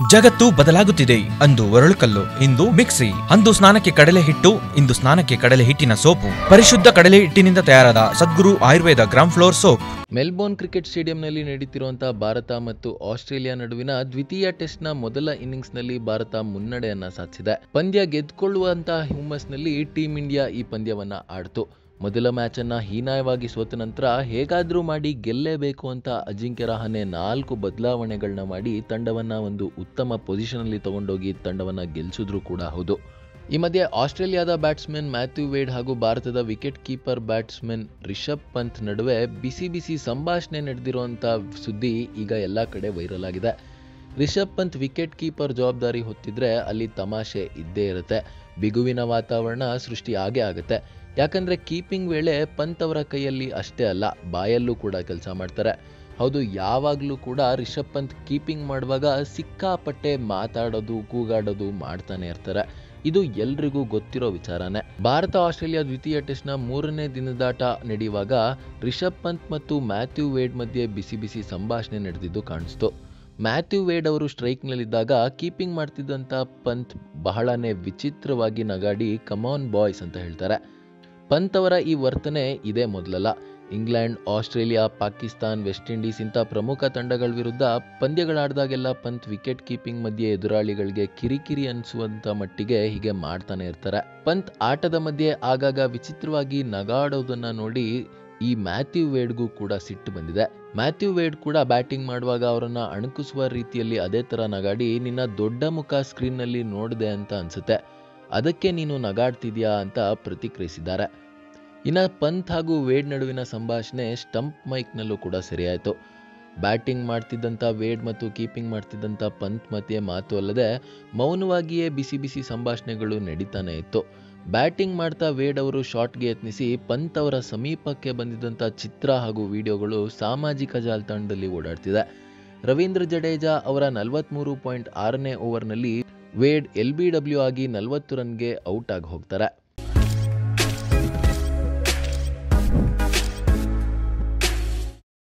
ಜಗತ್ತು ಬದಲಾಗುತ್ತಿದೆ ಅಂದು ಒರಳುಕಲ್ಲು ಇಂದು ಮಿಕ್ಸಿ ಅಂದು ಸ್ನಾನಕ್ಕೆ ಕಡಲೆ ಹಿಟ್ಟು ಇಂದು ಸ್ನಾನಕ್ಕೆ ಕಡಲೆ ಹಿಟ್ಟಿನ ಸೋಪು ಪರಿಶುದ್ಧ ಕಡಲೆ ಹಿಟ್ಟಿನಿಂದ ತಯಾರಾದ Sadguru Ayurveda gram flour soap Melbourne cricket ಸ್ಟೇಡಿಯಂನಲ್ಲಿ ನಡೀತಿರುವಂತಹ ಭಾರತ ಮತ್ತು ಆಸ್ಟ್ರೇಲಿಯಾ ನಡುವಿನ ದ್ವಿತೀಯ ಟೆಸ್ಟ್ನ ಮೊದಲ ಇನ್ನಿಂಗ್ಸ್ನಲ್ಲಿ ಭಾರತ ಮುನ್ನಡೆಯನ್ನ ಸಾಧಿಸಿದೆ ಪಂದ್ಯ ಗೆದ್ದುಕೊಳ್ಳುವಂತಹ ಹುಮ್ಮಸ್ನಲ್ಲಿ ಟೀಂ ಇಂಡಿಯಾ ಈ ಪಂದ್ಯವನ್ನ ಆಡ್ತು ಮೊದಲ ಮ್ಯಾಚನ್ನ ಹೀನಾಯವಾಗಿ ಸೋತ ನಂತರ ಹೇಗಾದ್ರೂ ಮಾಡಿ ಗೆಲ್ಲೇಬೇಕು ಅಂತ ಅಜಿಂಕ್ಯ ರಹಾನೆ ನಾಲ್ಕು ಬದಲಾವಣೆಗಳನ್ನ ಮಾಡಿ ತಂಡವನ್ನ ಒಂದು ಉತ್ತಮ ಪೊಸಿಷನಲ್ಲಿ ತಗೊಂಡೋಗಿ ತಂಡವನ್ನ ಗೆಲ್ಸಿದ್ರು ಕೂಡ ಹೌದು ಈ ಮಧ್ಯೆ ಆಸ್ಟ್ರೇಲಿಯಾದ ಬ್ಯಾಟ್ಸ್ಮನ್ ಮ್ಯಾಥ್ಯೂ ವೇಡ್ ಹಾಗೂ ಭಾರತದ wicket keeper batsman Rishabh Pant ನಡುವೆ ಬಿಸಿ ಬಿಸಿ ಸಂಭಾಷಣೆ ನಡೆದಿರುವಂತ ಸುದ್ದಿ ಈಗ ಎಲ್ಲ ಕಡೆ ವೈರಲ್ ಆಗಿದೆ ರಿಷಬ್ ಪಂತ್ ವಿಕೆಟ್ ಕೀಪರ್ ಜವಾಬ್ದಾರಿ ಹೊತ್ತಿದ್ರೆ ಅಲ್ಲಿ ತಮಾಷೆ ಇದ್ದೇ ಇರುತ್ತೆ ಬಿಗುವಿನ ವಾತಾವರಣ ಸೃಷ್ಟಿ ಆಗೇ ಆಗುತ್ತೆ ಯಾಕಂದ್ರೆ ಕೀಪಿಂಗ್ ವೇಳೆ ಪಂತ್ ಅವರ ಕೈಯಲ್ಲಿ ಅಷ್ಟೇ ಅಲ್ಲ ಬಾಯಲ್ಲೂ ಕೂಡ ಕೆಲಸ ಮಾಡ್ತಾರೆ ಹೌದು ಯಾವಾಗಲೂ ಕೂಡ ರಿಷಬ್ ಪಂತ್ ಕೀಪಿಂಗ್ ಮಾಡುವಾಗ ಸಿಕ್ಕಾಪಟ್ಟೆ ಮಾತಾಡೋದು ಕೂಗಾಡೋದು ಮಾಡ್ತಾನೆ ಇರ್ತಾರೆ ಇದು ಎಲ್ರಿಗೂ ಗೊತ್ತಿರೋ ವಿಚಾರನೇ ಭಾರತ ಆಸ್ಟ್ರೇಲಿಯಾ ದ್ವಿತೀಯ ಟೆಸ್ಟ್ನ ಮೂರನೇ ದಿನದಾಟ ನಡೆಯುವಾಗ ರಿಷಬ್ ಪಂತ್ ಮತ್ತು ಮ್ಯಾಥ್ಯೂ ವೇಡ್ ಮಧ್ಯೆ ಬಿಸಿ ಬಿಸಿ ಸಂಭಾಷಣೆ ನಡೆದಿದ್ದು ಕಾಣಿಸ್ತು ಮ್ಯಾಥ್ಯೂ ವೇಡ್ ಅವರು ಸ್ಟ್ರೈಕ್ನಲ್ಲಿದ್ದಾಗ ಕೀಪಿಂಗ್ ಮಾಡ್ತಿದ್ದಂಥ ಪಂತ್ ಬಹಳನೇ ವಿಚಿತ್ರವಾಗಿ ನಗಾಡಿ ಕಮಾನ್ ಬಾಯ್ಸ್ ಅಂತ ಹೇಳ್ತಾರೆ ಪಂತ್ ಅವರ ಈ ವರ್ತನೆ ಇದೇ ಮೊದಲಲ್ಲ England Australia Pakistan West Indies ಇಂಥ ಪ್ರಮುಖ ತಂಡಗಳ ವಿರುದ್ಧ ಪಂದ್ಯಗಳಾಡಿದಾಗೆಲ್ಲ ಪಂತ್ ವಿಕೆಟ್ ಕೀಪಿಂಗ್ ಮಧ್ಯೆ ಎದುರಾಳಿಗಳಿಗೆ ಕಿರಿಕಿರಿ ಅನಿಸುವಂತ ಮಟ್ಟಿಗೆ ಹೀಗೆ ಮಾಡ್ತಾನೆ ಇರ್ತಾರೆ ಪಂತ್ ಆಟದ ಮಧ್ಯೆ ಆಗಾಗ ವಿಚಿತ್ರವಾಗಿ ನಗಾಡೋದನ್ನ ನೋಡಿ ಈ ಮ್ಯಾಥ್ಯೂ ವೇಡ್ಗೂ ಕೂಡ ಸಿಟ್ಟು ಬಂದಿದೆ ಮ್ಯಾಥ್ಯೂ ವೇಡ್ ಕೂಡ ಬ್ಯಾಟಿಂಗ್ ಮಾಡುವಾಗ ಅವರನ್ನ ಅಣುಕಿಸುವ ರೀತಿಯಲ್ಲಿ ಅದೇ ತರ ನಗಾಡಿ ನಿನ್ನ ದೊಡ್ಡ ಮುಖ ಸ್ಕ್ರೀನ್ನಲ್ಲಿ ನೋಡಿದೆ ಅಂತ ಅನ್ಸುತ್ತೆ ಅದಕ್ಕೆ ನೀನು ನಗಾಡ್ತಿದ್ಯಾ ಅಂತ ಪ್ರತಿಕ್ರಿಯಿಸಿದ್ದಾರೆ ಇನ್ನು ಪಂತ್ ಹಾಗೂ ವೇಡ್ ನಡುವಿನ ಸಂಭಾಷಣೆ ಸ್ಟಂಪ್ ಮೈಕ್ನಲ್ಲೂ ಕೂಡ ಸರಿಯಾಯಿತು ಬ್ಯಾಟಿಂಗ್ ಮಾಡ್ತಿದ್ದಂಥ ವೇಡ್ ಮತ್ತು ಕೀಪಿಂಗ್ ಮಾಡ್ತಿದ್ದಂಥ ಪಂತ್ ಮಧ್ಯೆ ಮಾತು ಅಲ್ಲದೆ ಮೌನವಾಗಿಯೇ ಬಿಸಿ ಬಿಸಿ ಸಂಭಾಷಣೆಗಳು ನಡೀತಾನೆ ಇತ್ತು ಬ್ಯಾಟಿಂಗ್ ಮಾಡ್ತಾ ವೇಡ್ ಅವರು ಶಾಟ್ಗೆ ಯತ್ನಿಸಿ ಪಂತ್ ಅವರ ಸಮೀಪಕ್ಕೆ ಬಂದಿದ್ದಂಥ ಚಿತ್ರ ಹಾಗೂ ವಿಡಿಯೋಗಳು ಸಾಮಾಜಿಕ ಜಾಲತಾಣದಲ್ಲಿ ಓಡಾಡ್ತಿದೆ ರವೀಂದ್ರ ಜಡೇಜಾ ಅವರ ನಲವತ್ಮೂರು ಪಾಯಿಂಟ್ ಆರನೇ ಓವರ್ನಲ್ಲಿ ವೇಡ್ ಎಲ್ ಬಿ ಡಬ್ಲ್ಯೂ ಆಗಿ ನಲವತ್ತು ರನ್ಗೆ ಔಟ್ ಆಗಿ ಹೋಗ್ತಾರೆ